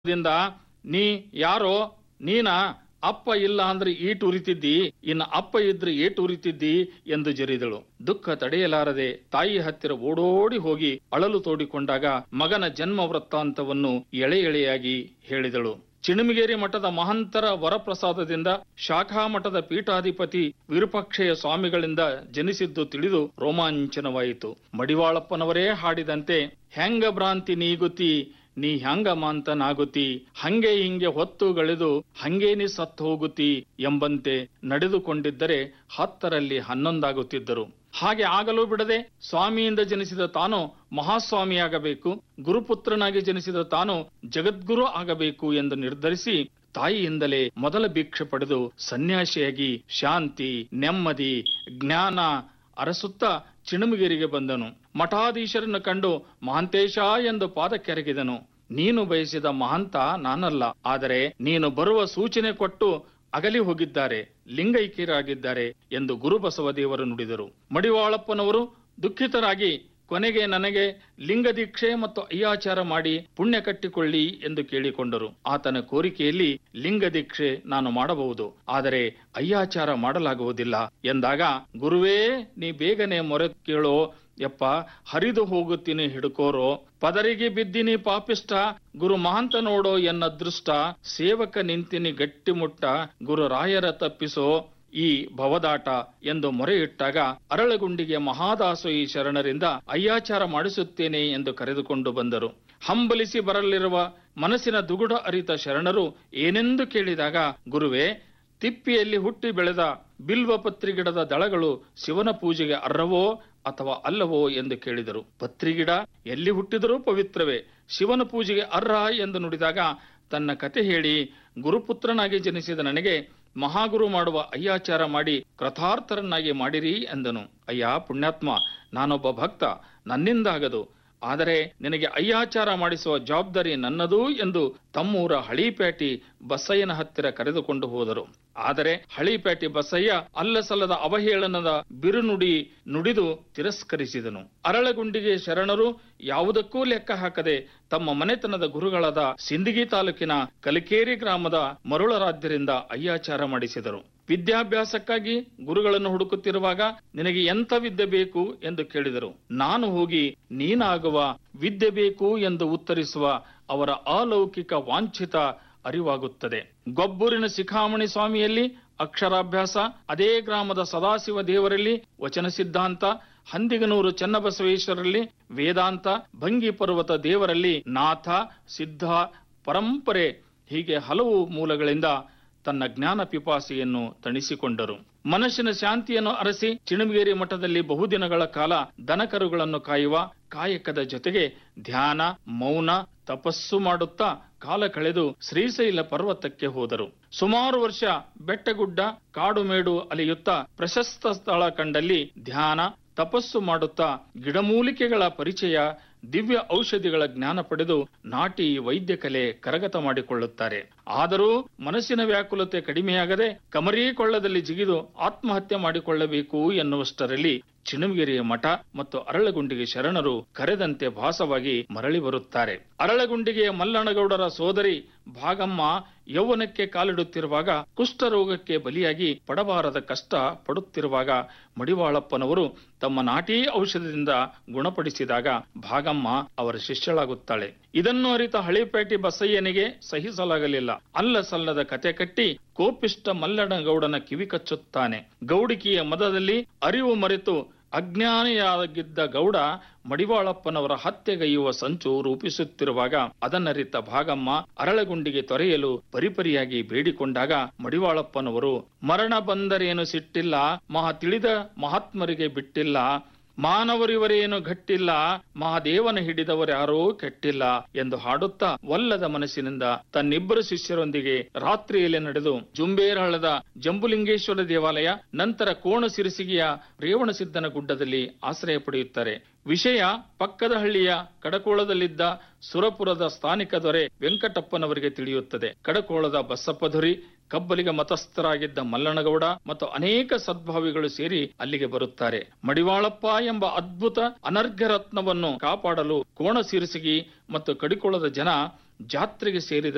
ದಿಂದ ನೀ ಯಾರೋ ನೀನ ಅಪ್ಪ ಇಲ್ಲ ಅಂದ್ರೆ ಈಟ್ ಉರಿತಿದ್ದಿ ಇನ್ನು ಅಪ್ಪ ಇದ್ರೆ ಏಟ್ ಉರಿತಿದ್ದಿ ಎಂದು ಜರಿದಳು ದುಃಖ ತಡೆಯಲಾರದೆ ತಾಯಿ ಹತ್ತಿರ ಓಡೋಡಿ ಹೋಗಿ ಅಳಲು ತೋಡಿಕೊಂಡಾಗ ಮಗನ ಜನ್ಮ ವೃತ್ತಾಂತವನ್ನು ಎಳೆ ಎಳೆಯಾಗಿ ಹೇಳಿದಳು ಚಿಣುಮಿಗೇರಿ ಮಠದ ಮಹಂತರ ವರಪ್ರಸಾದದಿಂದ ಶಾಖಾ ಮಠದ ಪೀಠಾಧಿಪತಿ ವಿರೂಪಾಕ್ಷಯ್ಯ ಸ್ವಾಮಿಗಳಿಂದ ಜನಿಸಿದ್ದು ತಿಳಿದು ರೋಮಾಂಚನವಾಯಿತು ಮಡಿವಾಳಪ್ಪನವರೇ ಹಾಡಿದಂತೆ ಹೆಂಗ ಭ್ರಾಂತಿ ನೀಗುತಿ ನೀ ಹ್ಯಾಂಗ ಮಾಂತನಾಗುತ್ತಿ ಹಂಗೆ ಹಿಂಗೆ ಹೊತ್ತು ಗಳಿದು ಹಂಗೇ ನೀ ಸತ್ತು ಹೋಗುತ್ತಿ ಎಂಬಂತೆ ನಡೆದುಕೊಂಡಿದ್ದರೆ ಹತ್ತರಲ್ಲಿ ಹನ್ನೊಂದಾಗುತ್ತಿದ್ದರು ಹಾಗೆ ಆಗಲೂ ಬಿಡದೆ ಸ್ವಾಮಿಯಿಂದ ಜನಿಸಿದ ತಾನು ಮಹಾಸ್ವಾಮಿಯಾಗಬೇಕು ಗುರುಪುತ್ರನಾಗಿ ಜನಿಸಿದ ತಾನು ಜಗದ್ಗುರು ಆಗಬೇಕು ಎಂದು ನಿರ್ಧರಿಸಿ ತಾಯಿಯಿಂದಲೇ ಮೊದಲ ಭಿಕ್ಷೆ ಪಡೆದು ಸನ್ಯಾಸಿಯಾಗಿ ಶಾಂತಿ ನೆಮ್ಮದಿ ಜ್ಞಾನ ಅರಸುತ್ತ ಚಿಣುಮಗಿರಿಗೆ ಬಂದನು ಮಠಾಧೀಶರನ್ನು ಕಂಡು ಮಹಾಂತೇಶ ಎಂದು ಪಾದ ಕೆರಗಿದನು ನೀನು ಬಯಸಿದ ಮಹಂತ ನಾನಲ್ಲ ಆದರೆ ನೀನು ಬರುವ ಸೂಚನೆ ಕೊಟ್ಟು ಅಗಲಿ ಹೋಗಿದ್ದಾರೆ ಲಿಂಗೈಕ್ಯರಾಗಿದ್ದಾರೆ ಎಂದು ಗುರುಬಸವ ದೇವರು ನುಡಿದರು ಮಡಿವಾಳಪ್ಪನವರು ದುಃಖಿತರಾಗಿ ಕೊನೆಗೆ ನನಗೆ ಲಿಂಗ ದೀಕ್ಷೆ ಮತ್ತು ಅಯ್ಯಾಚಾರ ಮಾಡಿ ಪುಣ್ಯ ಕಟ್ಟಿಕೊಳ್ಳಿ ಎಂದು ಕೇಳಿಕೊಂಡರು ಆತನ ಕೋರಿಕೆಯಲ್ಲಿ ಲಿಂಗ ದೀಕ್ಷೆ ನಾನು ಮಾಡಬಹುದು ಆದರೆ ಅಯ್ಯಾಚಾರ ಮಾಡಲಾಗುವುದಿಲ್ಲ ಎಂದಾಗ ಗುರುವೇ ನೀ ಬೇಗನೆ ಮೊರೆ ಕೇಳೋ ಯಪ್ಪ ಹರಿದು ಹೋಗುತ್ತೀನಿ ಹಿಡ್ಕೋರೋ ಪದರಿಗೆ ಬಿದ್ದಿನಿ ಪಾಪಿಷ್ಟ ಗುರು ಮಹಾಂತ ನೋಡೋ ಎನ್ನ ಅದೃಷ್ಟ ಸೇವಕ ನಿಂತಿನಿ ಗಟ್ಟಿಮುಟ್ಟ ಗುರು ರಾಯರ ತಪ್ಪಿಸೋ ಈ ಭವದಾಟ ಎಂದು ಮೊರೆ ಇಟ್ಟಾಗ ಅರಳಗುಂಡಿಗೆ ಮಹಾದಾಸೋಯಿ ಶರಣರಿಂದ ಅಯ್ಯಾಚಾರ ಮಾಡಿಸುತ್ತೇನೆ ಎಂದು ಕರೆದುಕೊಂಡು ಬಂದರು ಹಂಬಲಿಸಿ ಬರಲಿರುವ ಮನಸ್ಸಿನ ದುಗುಡ ಅರಿತ ಶರಣರು ಏನೆಂದು ಕೇಳಿದಾಗ ಗುರುವೇ ತಿಪ್ಪಿಯಲ್ಲಿ ಹುಟ್ಟಿ ಬೆಳೆದ ಬಿಲ್ವ ಪತ್ರಿಗಿಡದ ದಳಗಳು ಶಿವನ ಪೂಜೆಗೆ ಅರ್ಹವೋ ಅಥವಾ ಅಲ್ಲವೋ ಎಂದು ಕೇಳಿದರು ಪತ್ರಿಗಿಡ ಎಲ್ಲಿ ಹುಟ್ಟಿದರೂ ಪವಿತ್ರವೇ ಶಿವನ ಪೂಜೆಗೆ ಅರ್ಹ ಎಂದು ನುಡಿದಾಗ ತನ್ನ ಕತೆ ಹೇಳಿ ಗುರುಪುತ್ರನಾಗಿ ಜನಿಸಿದ ನನಗೆ ಮಹಾಗುರು ಮಾಡುವ ಅಯ್ಯಾಚಾರ ಮಾಡಿ ಕೃತಾರ್ಥರನ್ನಾಗಿ ಮಾಡಿರಿ ಎಂದನು ಅಯ್ಯ ಪುಣ್ಯಾತ್ಮ ನಾನೊಬ್ಬ ಭಕ್ತ ನನ್ನಿಂದಾಗದು ಆದರೆ ನಿನಗೆ ಅಯ್ಯಾಚಾರ ಮಾಡಿಸುವ ಜವಾಬ್ದಾರಿ ನನ್ನದು ಎಂದು ತಮ್ಮೂರ ಹಳಿಪೇಟಿ ಬಸಯ್ಯನ ಹತ್ತಿರ ಕರೆದುಕೊಂಡು ಹೋದರು ಆದರೆ ಹಳಿಪೇಟಿ ಬಸಯ್ಯ ಅಲ್ಲಸಲ್ಲದ ಅವಹೇಳನದ ಬಿರುನುಡಿ ನುಡಿದು ತಿರಸ್ಕರಿಸಿದನು ಅರಳಗುಂಡಿಗೆ ಶರಣರು ಯಾವುದಕ್ಕೂ ಲೆಕ್ಕ ಹಾಕದೆ ತಮ್ಮ ಮನೆತನದ ಗುರುಗಳಾದ ಸಿಂದಗಿ ತಾಲೂಕಿನ ಕಲಿಕೇರಿ ಗ್ರಾಮದ ಮರುಳರಾಧ್ಯರಿಂದ ಅಯ್ಯಾಚಾರ ಮಾಡಿಸಿದರು ವಿದ್ಯಾಭ್ಯಾಸಕ್ಕಾಗಿ ಗುರುಗಳನ್ನು ಹುಡುಕುತ್ತಿರುವಾಗ ನಿನಗೆ ಎಂಥ ವಿದ್ಯೆ ಬೇಕು ಎಂದು ಕೇಳಿದರು ನಾನು ಹೋಗಿ ನೀನಾಗುವ ವಿದ್ಯೆ ಬೇಕು ಎಂದು ಉತ್ತರಿಸುವ ಅವರ ಅಲೌಕಿಕ ವಾಂಛಿತ ಅರಿವಾಗುತ್ತದೆ ಗೊಬ್ಬೂರಿನ ಶಿಖಾಮಣಿ ಸ್ವಾಮಿಯಲ್ಲಿ ಅಕ್ಷರಾಭ್ಯಾಸ ಅದೇ ಗ್ರಾಮದ ಸದಾಶಿವ ದೇವರಲ್ಲಿ ವಚನ ಸಿದ್ಧಾಂತ ಹಂದಿಗನೂರು ಚನ್ನಬಸವೇಶ್ವರಲ್ಲಿ ವೇದಾಂತ ಭಂಗಿ ಪರ್ವತ ದೇವರಲ್ಲಿ ನಾಥ ಸಿದ್ಧ ಪರಂಪರೆ ಹೀಗೆ ಹಲವು ಮೂಲಗಳಿಂದ ತನ್ನ ಜ್ಞಾನ ಪಿಪಾಸೆಯನ್ನು ತಣಿಸಿಕೊಂಡರು ಮನಸ್ಸಿನ ಶಾಂತಿಯನ್ನು ಅರಸಿ ಚಿಣುಮಗೇರಿ ಮಠದಲ್ಲಿ ಬಹುದಿನಗಳ ಕಾಲ ದನಕರುಗಳನ್ನು ಕಾಯುವ ಕಾಯಕದ ಜೊತೆಗೆ ಧ್ಯಾನ ಮೌನ ತಪಸ್ಸು ಮಾಡುತ್ತಾ ಕಾಲ ಕಳೆದು ಶ್ರೀಶೈಲ ಪರ್ವತಕ್ಕೆ ಹೋದರು ಸುಮಾರು ವರ್ಷ ಬೆಟ್ಟಗುಡ್ಡ ಕಾಡು ಮೇಡು ಅಲಿಯುತ್ತಾ ಪ್ರಶಸ್ತ ಸ್ಥಳ ಕಂಡಲ್ಲಿ ಧ್ಯಾನ ತಪಸ್ಸು ಮಾಡುತ್ತಾ ಗಿಡಮೂಲಿಕೆಗಳ ಪರಿಚಯ ದಿವ್ಯ ಔಷಧಿಗಳ ಜ್ಞಾನ ಪಡೆದು ನಾಟಿ ವೈದ್ಯ ಕಲೆ ಕರಗತ ಮಾಡಿಕೊಳ್ಳುತ್ತಾರೆ ಆದರೂ ಮನಸ್ಸಿನ ವ್ಯಾಕುಲತೆ ಕಡಿಮೆಯಾಗದೆ ಕಮರೀಕೊಳ್ಳದಲ್ಲಿ ಜಿಗಿದು ಆತ್ಮಹತ್ಯೆ ಮಾಡಿಕೊಳ್ಳಬೇಕು ಎನ್ನುವಷ್ಟರಲ್ಲಿ ಚಿಣುಮಗಿರಿಯ ಮಠ ಮತ್ತು ಅರಳಗುಂಡಿಗೆ ಶರಣರು ಕರೆದಂತೆ ಭಾಸವಾಗಿ ಮರಳಿ ಬರುತ್ತಾರೆ ಅರಳಗುಂಡಿಗೆಯ ಮಲ್ಲಣ್ಣಗೌಡರ ಸೋದರಿ ಭಾಗಮ್ಮ ಯೌವನಕ್ಕೆ ಕಾಲಿಡುತ್ತಿರುವಾಗ ಕುಷ್ಠರೋಗಕ್ಕೆ ಬಲಿಯಾಗಿ ಪಡಬಾರದ ಕಷ್ಟ ಪಡುತ್ತಿರುವಾಗ ಮಡಿವಾಳಪ್ಪನವರು ತಮ್ಮ ನಾಟಿ ಔಷಧದಿಂದ ಗುಣಪಡಿಸಿದಾಗ ಭಾಗಮ್ಮ ಅವರ ಶಿಷ್ಯಳಾಗುತ್ತಾಳೆ ಇದನ್ನು ಅರಿತ ಹಳಿಪೇಟೆ ಬಸಯ್ಯನಿಗೆ ಸಹಿಸಲಾಗಲಿಲ್ಲ ಅಲ್ಲ ಸಲ್ಲದ ಕತೆ ಕಟ್ಟಿ ಕೋಪಿಷ್ಟ ಮಲ್ಲಣ್ಣಗೌಡನ ಕಿವಿ ಕಚ್ಚುತ್ತಾನೆ ಗೌಡಿಕಿಯ ಮದದಲ್ಲಿ ಅರಿವು ಮರೆತು ಅಜ್ಞಾನಿಯಾಗಿದ್ದ ಗೌಡ ಮಡಿವಾಳಪ್ಪನವರ ಹತ್ಯೆಗೈಯುವ ಸಂಚು ರೂಪಿಸುತ್ತಿರುವಾಗ ಅದನ್ನರಿತ ಭಾಗಮ್ಮ ಅರಳಗುಂಡಿಗೆ ತೊರೆಯಲು ಪರಿಪರಿಯಾಗಿ ಬೇಡಿಕೊಂಡಾಗ ಮಡಿವಾಳಪ್ಪನವರು ಮರಣ ಬಂದರೇನು ಸಿಟ್ಟಿಲ್ಲ ಮಹಾ ತಿಳಿದ ಮಹಾತ್ಮರಿಗೆ ಬಿಟ್ಟಿಲ್ಲ ಮಾನವರಿವರೇನು ಗಟ್ಟಿಲ್ಲ ಮಹಾದೇವನ ಹಿಡಿದವರ್ಯಾರೂ ಕೆಟ್ಟಿಲ್ಲ ಎಂದು ಹಾಡುತ್ತಾ ಒಲ್ಲದ ಮನಸ್ಸಿನಿಂದ ತನ್ನಿಬ್ಬರು ಶಿಷ್ಯರೊಂದಿಗೆ ರಾತ್ರಿಯಲ್ಲಿ ನಡೆದು ಜುಂಬೇರಹಳ್ಳದ ಜಂಬುಲಿಂಗೇಶ್ವರ ದೇವಾಲಯ ನಂತರ ಕೋಣ ಸಿರಿಸಿಗೆಯ ರೇವಣಸಿದ್ದನ ಗುಡ್ಡದಲ್ಲಿ ಆಶ್ರಯ ಪಡೆಯುತ್ತಾರೆ ವಿಷಯ ಪಕ್ಕದ ಹಳ್ಳಿಯ ಕಡಕೋಳದಲ್ಲಿದ್ದ ಸುರಪುರದ ಸ್ಥಾನಿಕ ದೊರೆ ವೆಂಕಟಪ್ಪನವರಿಗೆ ತಿಳಿಯುತ್ತದೆ ಕಡಕೋಳದ ಬಸಪ್ಪಧುರಿ ಕಬ್ಬಲಿಗ ಮತಸ್ಥರಾಗಿದ್ದ ಮಲ್ಲನಗೌಡ ಮತ್ತು ಅನೇಕ ಸದ್ಭಾವಿಗಳು ಸೇರಿ ಅಲ್ಲಿಗೆ ಬರುತ್ತಾರೆ ಮಡಿವಾಳಪ್ಪ ಎಂಬ ಅದ್ಭುತ ಅನರ್ಘ ರತ್ನವನ್ನು ಕಾಪಾಡಲು ಕೋಣ ಸಿರಿಸಿಗಿ ಮತ್ತು ಕಡಿಕೋಳದ ಜನ ಜಾತ್ರೆಗೆ ಸೇರಿದ